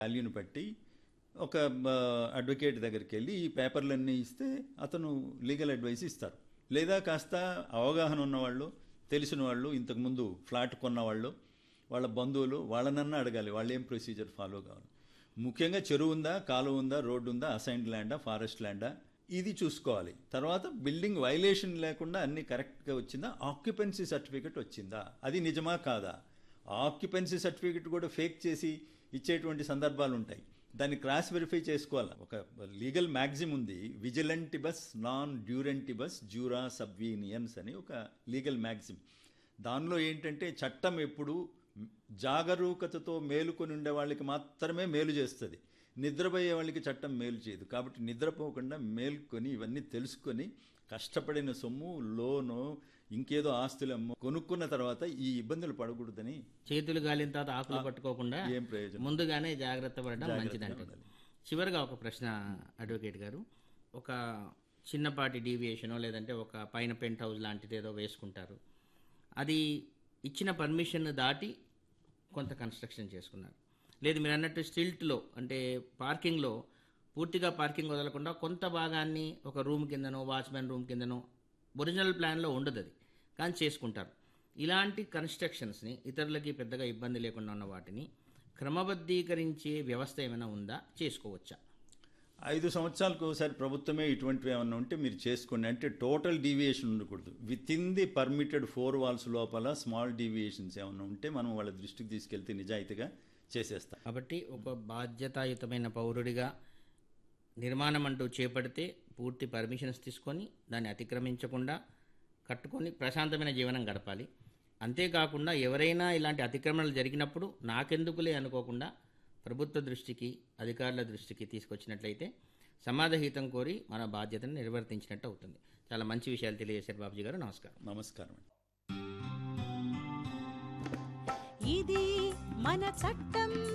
వాల్యూని బట్టి ఒక అడ్వకేట్ దగ్గరికి వెళ్ళి ఈ పేపర్లన్నీ ఇస్తే అతను లీగల్ అడ్వైస్ ఇస్తారు లేదా కాస్త అవగాహన ఉన్నవాళ్ళు తెలిసిన వాళ్ళు ఇంతకుముందు ఫ్లాట్ కొన్నవాళ్ళు వాళ్ళ బంధువులు వాళ్ళనన్నా అడగాలి వాళ్ళు ఏం ప్రొసీజర్ ఫాలో కావాలి ముఖ్యంగా చెరువు ఉందా కాలువ ఉందా రోడ్డు ఉందా అసైన్డ్ ల్యాండా ఫారెస్ట్ ల్యాండా ఇది చూసుకోవాలి తర్వాత బిల్డింగ్ వైలేషన్ లేకుండా అన్ని కరెక్ట్గా వచ్చిందా ఆక్యుపెన్సీ సర్టిఫికెట్ వచ్చిందా అది నిజమా కాదా ఆక్యుపెన్సీ సర్టిఫికెట్ కూడా ఫేక్ చేసి ఇచ్చేటువంటి సందర్భాలు ఉంటాయి దాన్ని క్రాస్ వెరిఫై చేసుకోవాలి ఒక లీగల్ మ్యాగ్జిమ్ ఉంది విజిలెంటిబస్ నాన్ డ్యూరెంటిబస్ జ్యూరా సబ్వీనియన్స్ అని ఒక లీగల్ మ్యాగ్జిమ్ దానిలో ఏంటంటే చట్టం ఎప్పుడు జాగరూకతతో మేలుకొని ఉండే వాళ్ళకి మాత్రమే మేలు చేస్తుంది నిద్రపోయే వాళ్ళకి చట్టం మేలు చేయదు కాబట్టి నిద్రపోకుండా మేల్కొని ఇవన్నీ తెలుసుకొని కష్టపడిన సొమ్ము లోను ఇంకేదో ఆస్తులు అమ్ము కొనుక్కున్న తర్వాత ఈ ఇబ్బందులు పడకూడదని చేతులు గాలిన తర్వాత ఆకులు పట్టుకోకుండా ఏం ప్రయోజనం ముందుగానే జాగ్రత్త పడడం జాగ్రత్తగా మంచిదంటారు ఉండాలి. చివరిగా ఒక ప్రశ్న అడ్వకేట్ గారు ఒక చిన్నపాటి డీవియేషనో లేదంటే ఒక పైన పెంట్ హౌస్ లాంటిది ఏదో వేసుకుంటారు అది ఇచ్చిన పర్మిషన్ దాటి కొంత కన్స్ట్రక్షన్ చేసుకున్నారు లేదు మీరు అన్నట్టు స్టిల్ట్లో అంటే పార్కింగ్లో పూర్తిగా పార్కింగ్ వదలకుండా కొంత భాగాన్ని ఒక రూమ్ కిందనో వాచ్మెన్ రూమ్ కిందనో ఒరిజినల్ ప్లాన్లో ఉండదు అది కానీ చేసుకుంటారు ఇలాంటి కన్స్ట్రక్షన్స్ని ఇతరులకి పెద్దగా ఇబ్బంది లేకుండా ఉన్న వాటిని క్రమబద్ధీకరించే వ్యవస్థ ఏమైనా ఉందా చేసుకోవచ్చా ఐదు సంవత్సరాలకు ఒకసారి ప్రభుత్వమే ఇటువంటివి ఏమన్నా ఉంటే మీరు చేసుకోండి అంటే టోటల్ డీవియేషన్ ఉండకూడదు within the permitted four walls లోపల స్మాల్ డీవియేషన్స్ ఏమన్నా ఉంటే మనం వాళ్ళ దృష్టికి తీసుకెళ్తే నిజాయితీగా చేసేస్తాం కాబట్టి ఒక బాధ్యతాయుతమైన పౌరుడిగా నిర్మాణం అంటూ చేపడితే పూర్తి పర్మిషన్స్ తీసుకొని దాన్ని అతిక్రమించకుండా కట్టుకొని ప్రశాంతమైన జీవనం గడపాలి అంతేకాకుండా ఎవరైనా ఇలాంటి అతిక్రమణలు జరిగినప్పుడు నాకెందుకులే అనుకోకుండా ప్రభుత్వ దృష్టికి అధికారుల దృష్టికి తీసుకొచ్చినట్లయితే సమాధహితం కోరి మన బాధ్యతను నిర్వర్తించినట్టు అవుతుంది చాలా మంచి విషయాలు తెలియజేశారు బాబుజీ గారు నమస్కారం నమస్కారం అండి ఇది మన చట్టం